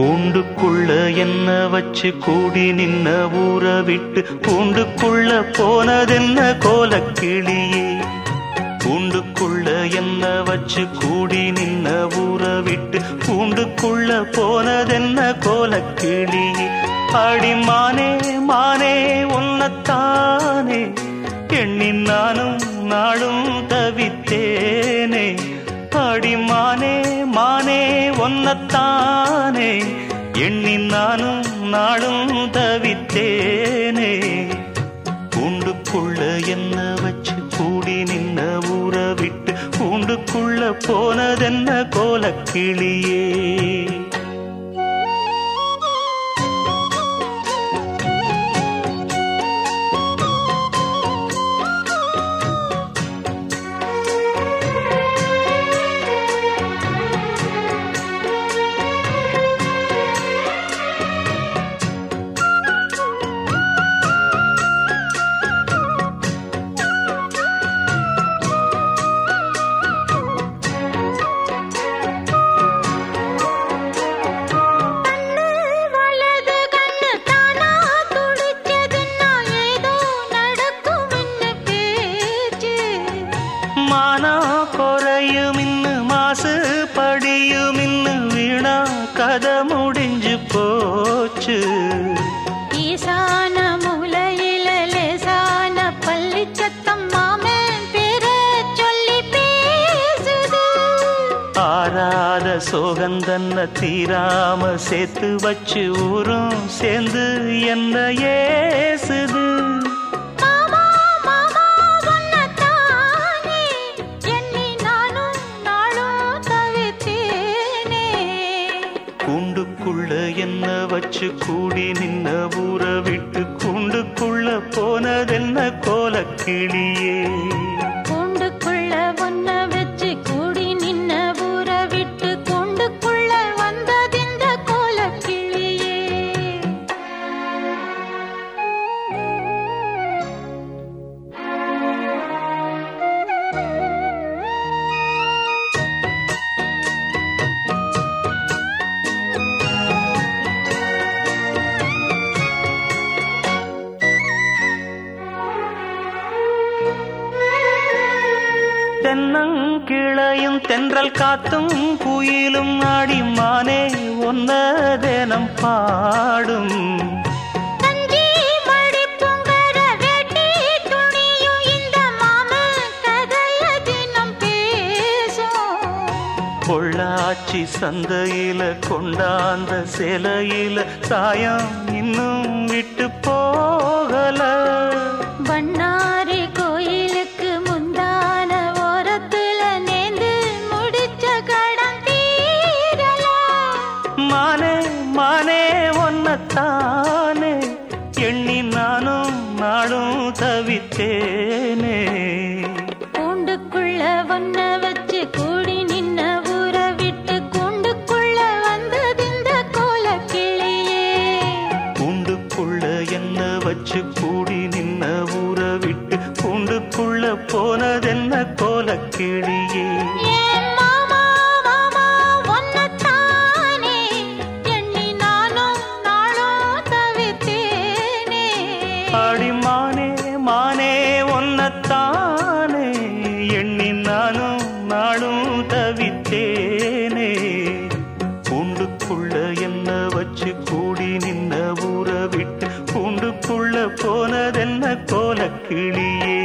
கூண்டுக்குள்ள என்ன வச்சு கூடி நின்ன ஊற விட்டு கூண்டுக்குள்ள போனதென்ன கோலக்கிளியே கூண்டுக்குள்ள என்ன வச்சு கூடி நின்ன ஊற விட்டு கூண்டுக்குள்ள போனதென்ன கோலக்கிளியே அடி மானே மானே உன்னத்தானே எண்ணி நானும் நாளும் தவித்தேனே அடி மானே மானே ஒன்னத்தானே எண்ணி நானும் நாளும் தவித்தேனே கூண்டுக்குள்ள என்ன வச்சு கூடி நின்ன ஊற விட்டு கூண்டுக்குள்ள போனதென்ன கோலக்கிளியே வலது கண்ணு தானா துடிச்சதுன்னா ஏதோ நடக்கும்னு பேச்சு மானா குறையும் இன்னு மாசு படியும் இன்னு வீணா கதை முடிஞ்சு போச்சு ஈசான மூலையில லேசான பள்ளி சத்தம் மாமன் பேர சொல்லி பேசுது ஆறாத சோகந்தன்ன தீராம சேர்த்து வச்சு ஊரும் சேர்ந்து என்ன ஏசுது மாமா மாமா உன்னத்தானே எண்ணி நானும் நாளும் தவித்தேனே கூண்டுக்குள்ள என்ன வச்சு கூடி நின்ன ஊற விட்டு கூண்டுக்குள்ள போனதென்ன கோலக்கிளியே கூண்டுக்குள்ள ஒன்ன வச்சு கூடி நின்ன ஊற விட்டு கூண்டுக்குள்ள வந்ததிந்த கோலக்கிளியே தென்னங்கிளையும் தென்றல் காத்தும் குயிலும் ஆடி மானே ஒன்னதேனம் பாடும் தஞ்சி மடிப்புங்கர வெட்டி துணியும் இந்த மாமன் கதைய தினம் பேசும் பொள்ளாச்சி சந்தையில கொண்டாந்த சிலையில சாயம் இன்னும் விட்டு போகல பண்ணாரி கோயிலுக்கு முந்தான ஓரத்துல நேந்து முடிச்ச கடன் தீரலாம் மானே மானே ஒன்னத்தானே எண்ணி நானும் நாளும் தவித்தேனே கூண்டுக்குள்ள ஒன்ன வச்சு கூடி நின்ன ஊற விட்டு கூண்டுக்குள்ள வந்ததிந்த கோலக்கிளியே கூண்டுக்குள்ள என்ன வச்சு கூடி நின்ன ஊற விட்டு கூண்டுக்குள்ள போனதென்ன கோலக்கிளியே ஏன் மாமா மாமா ஒன்னத்தானே எண்ணி நானும் நாளும் தவித்தேனே அடிமானே மானே ஒன்னத்தானே எண்ணி நானும் நாளும் தவித்தேனே கூண்டுக்குள்ள என்ன வச்சு கூடி நின்ன ஊற விட்டு கூண்டுக்குள்ள போனதென்ன கோலக்கிளியே